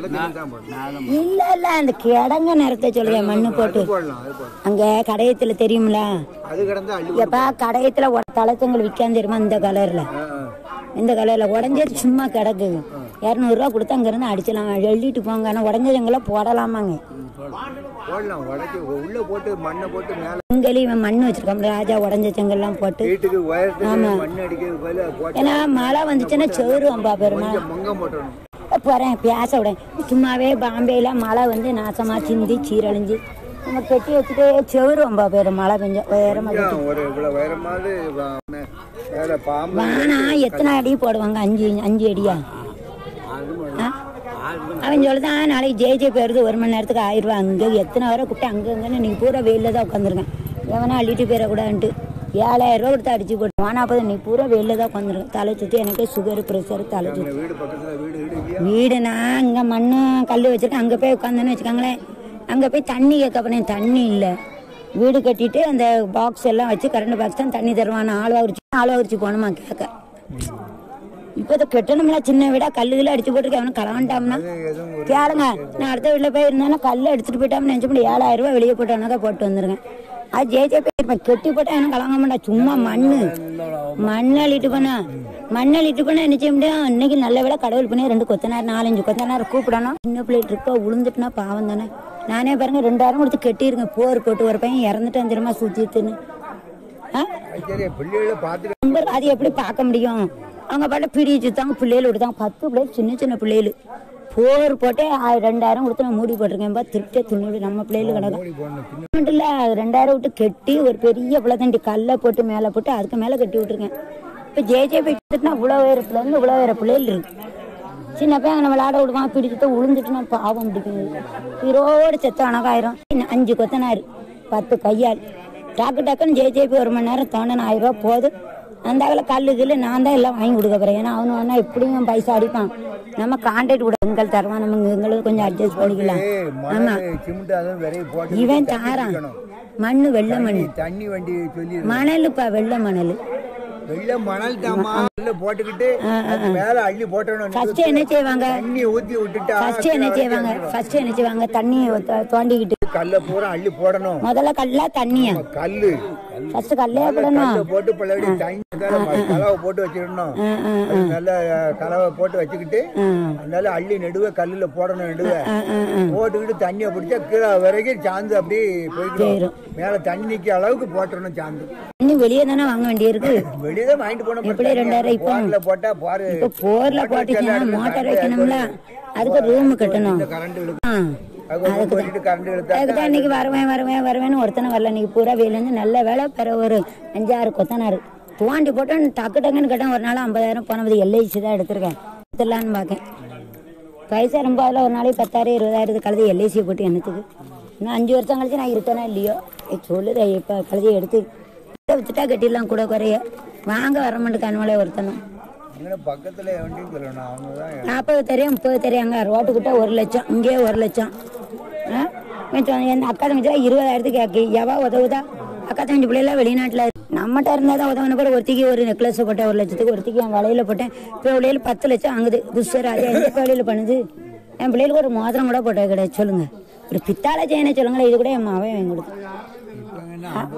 அதுக்கு தான் போடணும் இல்ல இல்ல அந்த கிடங்க நிறத்த சொல்லுங்க மண்ணு போட்டு போடலாம் அது போடலாம் அங்க கடையத்துல தெரியுமில அது கிடந்தா அள்ளி எப்பா கடையத்துல தலைச்சங்கள் விற்காம தெரியுமா இந்த கலர்ல ஆ, ஆ. இந்த கலர்ல உடஞ்சது சும்மா கிடக்கு இரநூறுவா கொடுத்து அங்க இருந்து அடிச்சலாம் எழுதிட்டு போங்க ஆனா உடஞ்சதுங்கெல்லாம் போடலாமாங்க போடலாம் உடச்சி உள்ள போட்டு மண்ணை போட்டு மேல இங்கேயும் இவன் மண் வச்சிருக்கான் ராஜா உடஞ்ச செங்கல்லாம் போட்டு வீட்டுக்கு உயரத்துக்கு மண் அடிக்கிறது பதிலா போட்டு ஏன்னா மழை வந்துச்சுன்னா செவரு வம்பா பெருமா கொஞ்சம் மொங்கம் போட்டுறணும் போறேன் பேச விட சும்மாவே பாம்பேல மழை வந்து நாசமா சிந்தி சீரழிஞ்சு நம்ம கட்டி வச்சுட்டு செவரு வம்பா பெரும் மழை பெஞ்சோம் உயரமா கொஞ்சம் ஒரு இவ்வளவு உயரமாவது வா- வேற பாம்பு வானா எத்தனை அடி போடுவாங்க அஞ்சு அஞ்சு அடியா ஆ? அவன் சொல்லுதான் நாளைக்கு ஜே ஜே போயிருது ஒரு மணி நேரத்துக்கு ஆயிரம் ரூபா அங்கே எத்தனை வரை கூப்பிட்டு அங்கே அங்கன்னு நீ பூரா வெயிலில் தான் உட்காந்துருக்கேன் எவனா அள்ளிட்டு போயிடக்கூடாதுன்ட்டு ஏழாயிரம் ரூபா கொடுத்து அடிச்சு போட்டு வானா போதும் நீ பூரா வெயிலில் தான் உட்காந்துருக்கேன் தலை சுற்றி எனக்கு சுகர் ப்ரெஷர் தலை சுற்றி இந்த வீடு பக்கத்துல வீடு வீடு இல்லையா வீடுனா இங்கே மண்ணு கல் வச்சிருக்கேன் அங்கே போய் உட்காந்துன்னு வச்சுக்கோங்களேன் அங்கே போய் தண்ணி கேட்க போனேன் தண்ணி இல்லை வீடு கட்டிட்டு அந்த பாக்ஸ் எல்லாம் வச்சு கரண்ட் பாக்ஸ் தான் தண்ணி தருவான் ஆளுவா உரிச்சு ஆளுவா உரிச்சு போகணுமா கேட்க இப்போ இதை கட்டணும்ல சின்ன வீடா கல்லுல அடிச்சு போட்டிருக்கேன் அவனும் கலவாண்டாம்னா எதுவும் ஒரு கேளுங்க நான் அடுத்த வீட்டில் போய் இருந்தேன்னா கல்லை எடுத்துட்டு போயிட்டாம நினச்சி போய் ஏழாயிரம் ரூபாய் வெளியே போட்டானா தான் போட்டு வந்துருக்கேன் அது ஜே ஜே போயிருப்பேன் கெட்டி போட்டா எனக்கு கலங்க மாட்டா சும்மா மண்ணு மண் அள்ளிட்டு போனா மண் அள்ளிட்டு போனா என்ன செய்ய முடியும் இன்னைக்கு நல்ல விட கடவுள் பண்ணி ரெண்டு கொத்தனார் நாலஞ்சு கொத்தனார் கூப்பிடணும் சின்ன பிள்ளை ட்ரிப்பா விழுந்துட்டுனா பாவம் தானே நானே பாருங்க ரெண்டாயிரம் கொடுத்து கெட்டியிருக்கேன் போர் போட்டு ஒரு பையன் இறந்துட்டான் தெரியுமா சுத்திட்டுன்னு ஆ சரி பிள்ளைகளை பார்த்துட்டு நம்பர் அது எப்படி பார்க்க முடியும் அவங்க பாட்ட பிடி சுத்தாங்க பிள்ளைகள் விடுதாங்க பத்து பிள்ளைகள் சின்ன சின்ன பிள்ளைகள் போர் போட்டே ஆ- ரெண்டாயிரம் கொடுத்து நான் மூடி போட்டிருக்கேன் பா திருப்தியா துணி நம்ம பிள்ளைகள் கிடக்கும் மூடி போடணும் சின்ன மட்டும் இல்ல ரெண்டாயிரம் விட்டு கட்டி ஒரு பெரிய பிள்ளை தண்டி கல்லை போட்டு மேலே போட்டு அதுக்கு மேலே கட்டி விட்டுருக்கேன் இப்போ ஜே ஜே போய் எடுத்துட்டுனா இவ்வளோ வேறு பிள்ளைங்க இவ்வளோ வேறு பிள்ளைகள் இருக்கு சின்ன பையன் அங்கே விளையாட விடுவான் பிடிச்சிட்டு விழுந்துட்டுனா பாவம் பிடிக்கும் உயிரோடு செத்த அணக்காயிரம் இன்னும் அஞ்சு கொத்தனார் பத்து கையால் டக்கு டக்குன்னு ஜே ஜே போய் ஒரு மணி நேரம் தோண்டன ஆயிரம் ரூபா போதும் அந்த அகல கல்லு கில்லு நான் தான் எல்லாம் வாங்கி கொடுக்க போறேன் ஏன்னா அவனு வேணா எப்படியும் பைசா அடிப்பான் நம்ம கான்ட்ராக்ட் கூட எங்கள் தருவான் நம்ம எங்களுக்கு கொஞ்சம் அட்ஜஸ்ட் பண்ணிக்கலாம் ஏய், மணல் சிமெண்ட் அதுவும் விரைவு போட்டு இவன் தாரான் மண்ணு வெள்ளை மண்ணு தண்ணி வண்டி சொல்லி மணலுப்பா வெள்ளை மணல் வெள்ள மணல் தாமா உள்ள போட்டுக்கிட்டு அது மேல அள்ளி போட்டணும் ஃபர்ஸ்ட் என்ன செய்வாங்க தண்ணி ஊத்தி விட்டுட்டா ஃபர்ஸ்ட் என்ன செய்வாங்க ஃபர்ஸ்ட் என்ன செய்வாங்க தண்ணி தோ- தோண்டிக்கிட்டு கல்ல பூரா அள்ளி போடணும் முதல்ல கல்லா தண்ணியா கல்லு ஃபர்ஸ்ட் கல்லே போடணும் கல்ல போட்டு பழைய தண்ணி கலவை போட்டு வச்சிடணும் ஆ, ஆ, அது நல்ல கலவை போட்டு வச்சுக்கிட்டு ஆ, அதனால அள்ளி நடுவே கல்லுல போடணும் நடுவே ஆ, ஆ, ஆ. போட்டுக்கிட்டு தண்ணியை பிடிச்சா கீழே வரைக்கும் சாந்து அப்படியே போய்க்கிறோம் போயிரும். மேல தண்ணி நிக்க அளவுக்கு போட்டுறணும் சாந்து இன்னும் வெளியே தானே வாங்க வேண்டியிருக்கு வெளியே தான் வாங்கிட்டு போனோம் எப்படி ரெண்டாயிரம் இப்போ? போர்ல போட்டா பாரு இப்போ போர்ல போட்டுச்சுன்னா மோட்டார் வைக்கணும்ல அதுக்கு ரூம் கட்டணும் கரண்ட் இழுக்கும் ஆ. அது கொண்டு போயிட்டு கரண்ட் இழுத்தா அதுக்கு தான் இன்னைக்கு வருவேன் வருவேன் வருவேன்னு ஒருத்தனை வரல இன்னைக்கு பூரா வெயிலேருந்து நல்ல வேலை பிற ஒரு அஞ்சாறு கொத்தனாரு தோண்டி போட்டு டக்கு டக்குன்னு கேட்டேன் ஒரு நாள் ஐம்பதாயிரம் போனது எல்ஐசி தான் எடுத்திருக்கேன் எடுத்துடலான்னு பார்க்கேன் பைசா ரொம்ப அதில் ஒரு நாளைக்கு பத்தாயிரம் இருபதாயிரத்து கழுதி எல்ஐசி போட்டு என்னத்துக்கு இன்னும் அஞ்சு வருஷம் கழிச்சு நான் இருக்கேனா இல்லையோ ஏ சொல்லுதே இப்போ கழுதியை எடுத்து இதை வித்துட்டா கட்டிடலாம் கூட குறைய வாங்க வர மாட்டேன் கண்மலை ஒருத்தனும் இங்கே பக்கத்துல வண்டியும் சொல்லணும் அவங்க தான் நாற்பது தெரியும் முப்பது தெரியாங்க ரோட்டுக்கிட்ட ஒரு லட்சம் இங்கேயே ஒரு லட்சம் ஆ? மிச்சம் என் அக்கா தங்கச்சி இருபதாயிரத்துக்கு கேட்கு எவா உதவுதா அக்கா தங்கச்சி பிள்ளைலாம் வெளிநாட்டில் நம்மகிட்ட இருந்தால் தான் உதவுன கூட ஒருத்திக்கு ஒரு நெக்லஸ் போட்டேன் ஒரு லட்சத்துக்கு ஒருத்திக்கு என் வலையில போட்டேன் இப்போ பிள்ளைகள் பத்து லட்சம் ஆகுது புஷ்ஷர் அது எந்த வேலையில் பண்ணுது என் பிள்ளைகளுக்கு ஒரு மோதிரம் கூட போட்டது கிடையாது சொல்லுங்க ஒரு பித்தாளை செய்யணும் சொல்லுங்களேன் இது கூட என் மாவன் வாங்கி கொடுத்து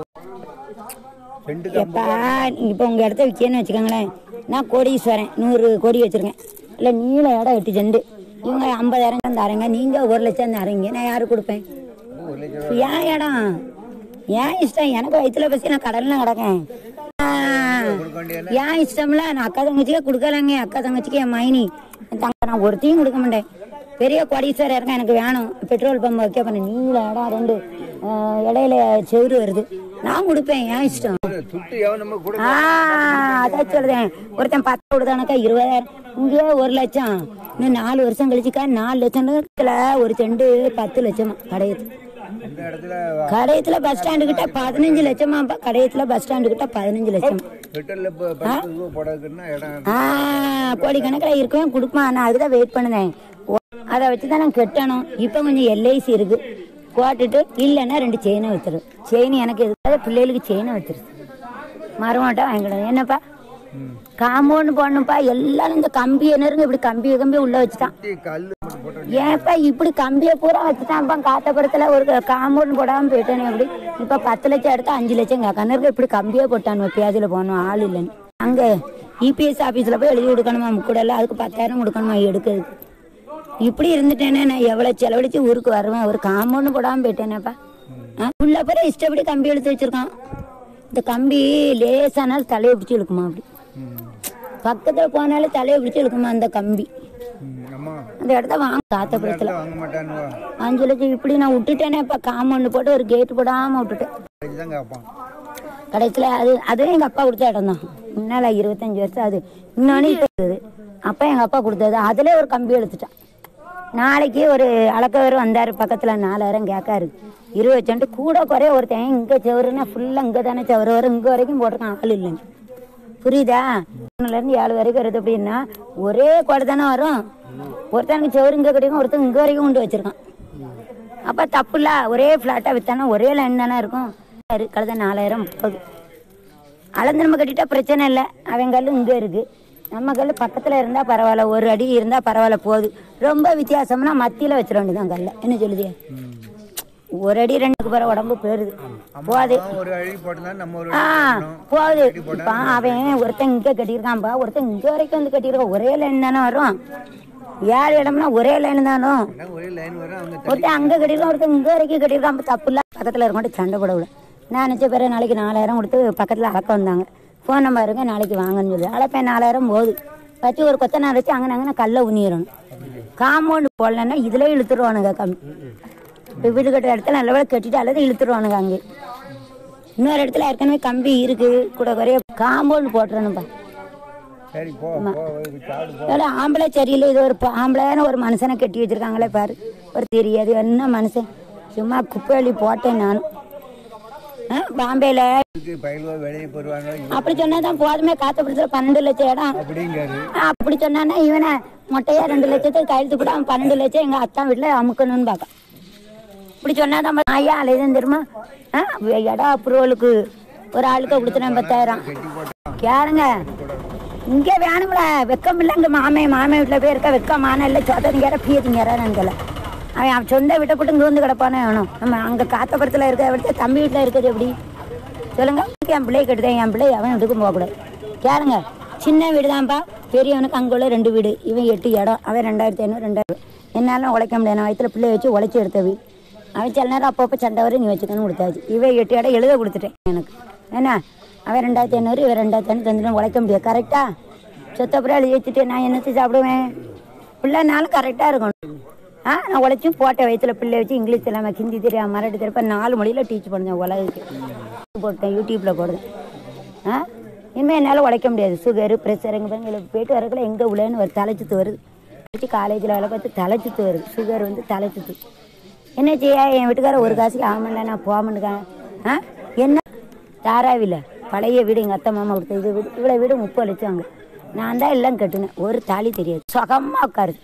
ரெண்டு எப்பா இப்போ உங்கள் இடத்த விற்கன்னு வச்சுக்கோங்களேன் நான் கோடீஸ்வரன் நூறு கோடி வச்சுருக்கேன் இல்லை நீள இடம் எட்டு செண்டு இவங்க ஐம்பதாயிரம் தரேங்க நீங்கள் ஒரு லட்சம் தரீங்க நான் யாருக்கு கொடுப்பேன் ஒரு லட்சம் ஏன் இடம் ஏன் இஷ்டம் எனக்கு வயிற்றுல பசி நான் கடலில் கிடக்கேன் ஆ, கொடுக்க வேண்டிய ஏன் இஷ்டம்ல நான் அக்கா தங்கச்சிக்கே கொடுக்கலாங்க அக்கா தங்கச்சிக்கு என் மைனி என் தங்க நான் ஒருத்தையும் கொடுக்க மாட்டேன் பெரிய கோடீஸ்வரர் இருக்கேன் எனக்கு வேணும் பெட்ரோல் பம்ப் வைக்க பண்ண நீங்கள இடம் ரெண்டு ஆ, இடையில செவுரு வருது நான் கொடுப்பேன் ஏன் இஷ்டம் துட்டு எவன் நம்ம கூட ஆ, அதான் சொல்றேன் ஒருத்தன் பத்து கொடுத்தானக்கா இருபதாயிரம் இங்கேயே ஒரு லட்சம் இன்னும் நாலு வருஷம் கழிச்சுக்கா நாலு லட்சம் ஒரு செண்டு பத்து லட்சமா கடையத்து இந்த இடத்துல கடையத்துல பஸ் ஸ்டாண்டு கிட்ட பதினஞ்சு லட்சமாப்பா கடையத்துல பஸ் ஸ்டாண்டு கிட்ட பதினஞ்சு லட்சம் பெட்ரோல்ல இப்போ பத்து ரூபா போடாதுன்னா இடம் ஆ கோடிக்கணக்கில் இருக்கவும் கொடுப்பான் நான் அதுதான் வெயிட் பண்ணுதேன் அதை வச்சு தான் நான் கட்டணும் இப்போ கொஞ்சம் எல்ஐசி இருக்கு போட்டுட்டு இல்லைன்னா ரெண்டு செயினை வச்சிரு செயின் எனக்கு எதுக்காக பிள்ளைகளுக்கு செயினை வச்சிரு மரமாட்டம் வாங்கிக்கிடுவேன் என்னப்பா காம்பவுண்டு போடணும்ப்பா எல்லாரும் இந்த கம்பியை நெருங்க இப்படி கம்பியை கம்பி உள்ள வச்சுட்டான் கல் மட்டும் போட்டு ஏன்ப்பா இப்படி கம்பியை பூரா வச்சுட்டான்ப்பா காத்தபுரத்துல ஒரு காம்பவுண்ட் போடாம போயிட்டேனே இப்படி இப்ப பத்து லட்சம் எடுத்தா அஞ்சு லட்சம் கேட்கானு இப்படி கம்பியே போட்டான் பேதியில போனோம் ஆள் இல்லைன்னு அங்க இபிஎஸ் ஆபீஸ்ல போய் எழுதி கொடுக்கணுமா முக்கூடல அதுக்கு பத்தாயிரம் கொடுக்கணுமா எடுக்கிறதுக்கு இப்படி இருந்துட்டேனே நான் எவ்வளவு செலவழிச்சு ஊருக்கு வருவேன் ஒரு காம்பவுண்ட் போடாம போயிட்டேனேப்பா ஆ, உள்ள பேர இஷ்டப்படி கம்பி எடுத்து வச்சிருக்கான் இந்த கம்பி லேசானாலும் தலையை பிடிச்சி இழுக்குமா அப்படி பக்கத்துல போனாலும் தலையை பிடிச்சி இழுக்குமா அந்த கம்பி அம்மா அந்த இடத்த வாங்க காத்தபுரத்துல வாங்க மாட்டானுவா அஞ்சு லட்சம் இப்படி நான் விட்டுட்டேனே இப்ப காம்பவுண்ட் போட்டு ஒரு கேட் போடாம விட்டுட்டேன் தான் கேட்பான் கடைசியில அது அதுவும் எங்க அப்பா கொடுத்த இடம் தான் முன்னால இருபத்தஞ்சு வருஷம் அது இன்னொன்னு இப்ப இருக்குது அப்பா எங்க அப்பா கொடுத்தது அதுல ஒரு கம்பி எடுத்துட்டான் நாளைக்கு ஒரு அளக்கவர் வந்தாரு பக்கத்துல நாலாயிரம் கேட்காரு இருபது சென்ட் கூட குறைய ஒருத்தன் இங்க செவருன்னா ஃபுல்லா இங்க தானே செவரு வரும் இங்க வரைக்கும் போட்டிருக்கான் ஆள் இல்லைங்க புரியுதா ஒண்ணுல இருந்து ஏழு வரைக்கும் வருது அப்படின்னா ஒரே குடை தானே வரும் ஒருத்தனுக்கு செவரு இங்க கிடைக்கும் ஒருத்தன் இங்க வரைக்கும் கொண்டு வச்சிருக்கான் அப்ப தப்புல ஒரே பிளாட்டா வித்தானா ஒரே லைன் தானே இருக்கும் சரி, கழுத நாலாயிரம் முப்பது அளந்து நம்ம கட்டிட்டா பிரச்சனை இல்லை அவன் கல்லு இங்க இருக்கு நம்ம கல்லு பக்கத்துல இருந்தா பரவாயில்ல ஒரு அடி இருந்தா பரவாயில்ல போகுது ரொம்ப வித்தியாசம்னா மத்தியில வச்சிட வேண்டியதான் கல்ல என்ன சொல்லுதிய ஒரு அடி ரெண்டுக்கு பிற உடம்பு போயிருது போகுது அவன் ஒரு அழி போட்டா நம்ம ஒரு ஆ போகுது இப்ப அவன் ஒருத்தன் இங்க கட்டியிருக்கான்பா ஒருத்தன் இங்க வரைக்கும் வந்து கட்டியிருக்கான் ஒரே லைன் தானே வரும் ஏழு இடம்னா ஒரே லைன் தானோ அடி ஒரே லைன் வரும் அவங்க ஒருத்தன் அங்க கட்டிருக்கான் ஒருத்தன் இங்க வரைக்கும் கட்டிருக்கான் அப்ப தப்பு இல்ல பக்கத்துல இருக்கட்டும் சண்டை போட விட நான் நினைச்ச பிறகு நாளைக்கு நாலாயிரம் கொடுத்து பக்கத்துல அளக்க வந்தாங்க ஃபோன் நம்பர் இருங்க நாளைக்கு வாங்கன்னு சொல்லி அளப்பேன் நாலாயிரம் போகுது வச்சு ஒரு கொத்தனார் வச்சு அங்கே அங்கே கல்லை உண்ணிடணும் காம்பவுண்ட் போடலன்னா இதுல இழுத்துருவானுங்க கம்பி இப்போ வீடு கட்டுற இடத்துல நல்ல வேலை கட்டிட்டு அல்லது இழுத்துருவானுங்க அங்கே இன்னொரு இடத்துல ஏற்கனவே கம்பி இருக்கு கூட குறைய காம்பவுண்ட் போட்டுறணும்பா சரி போ போ சாப்பிடு போ ஏன்னா ஆம்பளை சரியில்லை இது ஒரு ப- ஆம்பளையான ஒரு மனுஷனை கட்டி வச்சிருக்காங்களே பாரு ஒரு தெரியாது என்ன மனுஷன் சும்மா குப்பை அள்ளி போட்டேன் நானும் ஆ, பாம்பேல இதுக்கு பயிலுவா வெளியே போடுவாங்க அப்படி சொன்னாதான் போதுமே காத்தபுரத்துல பன்னெண்டு லட்சம் இடம் அப்படிங்காரு ஆ, அப்படி சொன்னானே இவனை மொட்டையா ரெண்டு லட்சத்துக்கு கையெழுத்து கூட அவன் பன்னெண்டு லட்சம் எங்க அத்தான் வீட்டுல அமுக்கணும்னு பார்க்க இப்படி சொன்னாதான் பா- ஐயா அலையுதான் தெரியுமா ஆ, இடம் அப்ரூவலுக்கு ஒரு ஆளுக்கு கொடுத்துனேன் பத்தாயிரம் கேளுங்க இங்க வேணுங்களா வெக்கம் இல்ல இங்க மாமே மாமே வீட்டுல போய் இருக்க வெக்கமான இல்ல சொதங்க பீயதிங்க நினைக்கல அவன் அவன் சொந்த வீட்டை போட்டு இங்க வந்து கிடப்பானே வேணும் நம்ம அங்க காத்தபுரத்துல இருக்க விட தம்பி வீட்டுல இருக்குது எப்படி சொல்லுங்க என் பிள்ளை கட்டுதேன் என் பிள்ளை அவன் வீட்டுக்கும் போகக்கூடாது கேளுங்க சின்ன வீடு தான்ப்பா பெரியவனுக்கு அங்கே உள்ள ரெண்டு வீடு இவன் எட்டு இடம் அவன் ரெண்டாயிரத்தி ஐநூறு ரெண்டாயிரம் என்னாலும் உழைக்க முடியாது நான் வயிற்றுல பிள்ளை வச்சு உழைச்சி எடுத்த வீடு அவன் சில நேரம் அப்பப்போ சண்டை வரை நீ வச்சுக்கணும்னு கொடுத்தாச்சு இவன் எட்டு இடம் எழுத கொடுத்துட்டேன் எனக்கு என்ன அவன் ரெண்டாயிரத்தி ஐநூறு இவன் ரெண்டாயிரத்தி ஐநூறு தந்துட்டு உழைக்க முடியாது கரெக்டா சொத்தப்புறம் எழுதி வச்சுட்டு நான் என்னத்து சாப்பிடுவேன் பிள்ளைனாலும் கரெக்டாக இருக்கணும் ஆ நான் உழைச்சும் போட்ட வயிற்றுல பிள்ளை வச்சு இங்கிலீஷ் இல்லாமல் ஹிந்தி தெரியாம மராட்டி தெரியாம நாலு மொழியில் டீச் பண்ணேன் உலகத்துக்கு போட்டேன் யூடியூப்பில் போடுறேன் ஆ இனிமேல் என்னால் உழைக்க முடியாது சுகரு ப்ரெஷர் எங்கள் எங்களுக்கு போயிட்டு வரக்குள்ள எங்கே உள்ளேன்னு ஒரு தலைச்சுத்து வருது வச்சு காலேஜில் வேலை பார்த்து தலைச்சுத்து வருது சுகர் வந்து தலைச்சுத்து என்ன செய்ய என் வீட்டுக்காரர் ஒரு காசுக்கு ஆகமில்ல நான் போகமாட்டேன் ஆ என்ன தாராவில பழைய வீடு எங்கள் அத்தை மாமா கொடுத்த இது வீடு இவ்வளோ வீடு முப்பது லட்சம் அங்கே நான் தான் எல்லாம் கட்டினேன் ஒரு தாலி தெரியாது சுகமாக உட்காருது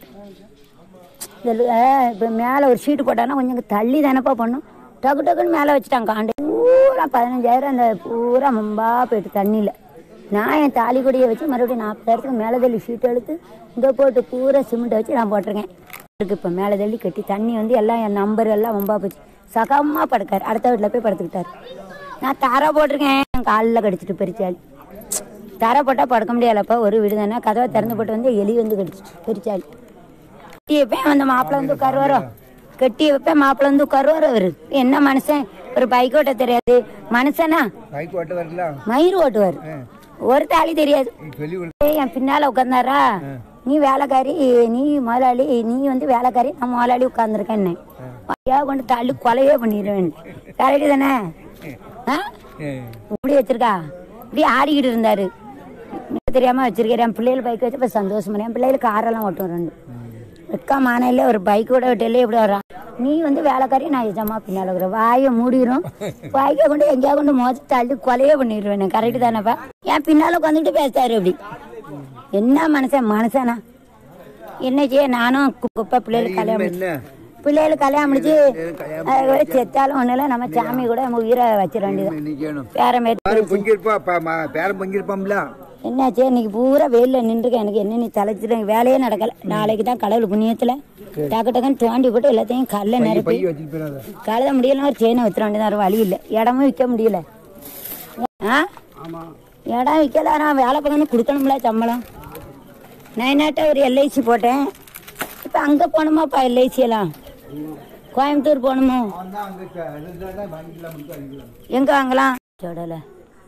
இந்த இப்போ மேலே ஒரு ஷீட்டு போட்டானா கொஞ்சம் தள்ளி தானப்பா பண்ணும் டக்கு டக்குன்னு மேலே வச்சுட்டாங்க காண்டு பூரா பதினஞ்சாயிரம் அந்த பூரா மம்பா போயிட்டு தண்ணியில் நான் என் தாலி கொடியை வச்சு மறுபடியும் நாற்பதாயிரத்துக்கு மேலே தள்ளி ஷீட் எடுத்து இங்கே போட்டு பூரா சிமெண்ட் வச்சு நான் போட்டிருக்கேன் இருக்கு இப்போ மேலே தள்ளி கட்டி தண்ணி வந்து எல்லாம் என் நம்பர் எல்லாம் மம்பா போச்சு சகமாக படுக்காரு அடுத்த வீட்டில் போய் படுத்துக்கிட்டாரு நான் தர போட்டிருக்கேன் என் காலில் கடிச்சிட்டு பெரிச்சாலி தர போட்டால் படுக்க முடியாதப்பா ஒரு வீடு தானே கதவை திறந்து போட்டு வந்து எலி வந்து கடிச்சிட்டு பெரிச்சாலி கட்டி வைப்பேன் அந்த மாப்பிள்ள வந்து உட்காருவாரோ கட்டி வைப்பேன் மாப்பிள்ள வந்து உட்காருவாரோ அவரு என்ன மனுஷன் ஒரு பைக் ஓட்ட தெரியாது மனுஷனா பைக் ஓட்ட வரல மயிர் ஓட்டுவார் ஒரு தாலி தெரியாது நீ சொல்லி கொடு ஏய், என் பின்னால உட்கார்ந்தாரா நீ வேலைக்காரி நீ முதலாளி நீ வந்து வேலைக்காரி நான் முதலாளி உட்கார்ந்துருக்கேன் ஐயா கொண்டு தள்ளி கொலையே பண்ணிடுவேன் கரெக்டு தானே ஆ இப்படி வச்சிருக்கா இப்படி ஆடிக்கிட்டு இருந்தாரு எனக்கு தெரியாம வச்சிருக்கேன் என் பிள்ளைகள் பைக் வச்சு இப்போ சந்தோஷமா என் பிள்ளைகளுக்கு காரெல்லாம் ஓட்டும் ரெண்டு வெக்கா மானையில ஒரு பைக் கூட விட்டாலே இப்படி வரான் நீ வந்து வேலைக்காரி நான் எஜமா பின்னால இருக்கிற வாயை மூடிரும் வாய்க்க கொண்டு எங்கேயா கொண்டு மோதி தள்ளி கொலையே பண்ணிடுவேன் கரெக்டு தானேப்பா என் பின்னால உட்காந்துட்டு பேசுறாரு அப்படி என்ன மனுஷன் மனுஷனா என்ன செய்ய நானும் கு- குப்பை பிள்ளைகளுக்கு கல்யாணம் என்ன பிள்ளைகளுக்கு கல்யாணம் முடிச்சு அது கூட செத்தாலும் ஒண்ணும் இல்லை நம்ம சாமி கூட நம்ம உயிரை வச்சிட வேண்டியது நிக்கணும் பேரம் பேத்தி பேரன் பொங்கிருப்பா பா- ம- பேரன் பொங்கிருப்பாம்ல என்னாச்சு இன்னைக்கு பூரா வெயிலில் நின்றுருக்கேன் எனக்கு என்ன நீ தலைச்சிட்டு வேலையே நடக்கல நாளைக்கு தான் கடவுள் புண்ணியத்தில் டக்கு டக்குன்னு தோண்டி போட்டு எல்லாத்தையும் கல்லை பை நிரப்பி வச்சுட்டு போயிடாத கழுத முடியலாம் ஒரு செயினை வித்துற வேண்டியதான் வேறு வழி இல்லை இடமும் விற்க முடியல ஆ ஆமா இடம் விற்கல நான் வேலை பார்க்கணும் கொடுக்கணும்ல சம்பளம் நைனாட்ட ஒரு எல்ஐசி போட்டேன் இப்போ அங்கே போகணுமாப்பா எல்ஐசி எல்லாம் கோயம்புத்தூர் போகணுமோ அவன் தான் அங்க க- இதுல தான் வாங்கிக்கலாம் முடிச்சு வாங்கிக்கலாம் எங்கே வாங்கலாம் சொடலை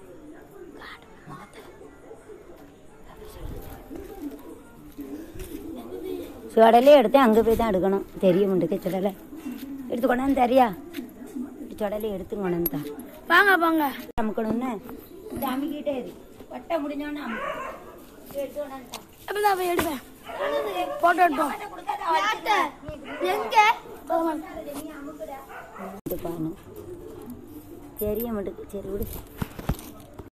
சொடலே எடுத்து அங்கே போய் தான் எடுக்கணும் தெரிய முண்டுக்க சொடலை எடுத்து கொண்டாந்து தெரியா சொடலை எடுத்து கொண்டாந்து தான் வாங்க வாங்க அமுக்கணும்னு இந்த அமுக்கிட்டே இரு வட்டை முடிஞ்சோன்னு அமுக்கு. எடுத்து கொண்டாந்து தா. எப்பதான் போய் எடுப்பேன் போட்டோ எடுப்போம் எங்க இது பாரு தெரிய மாட்டேங்குது சரி விடு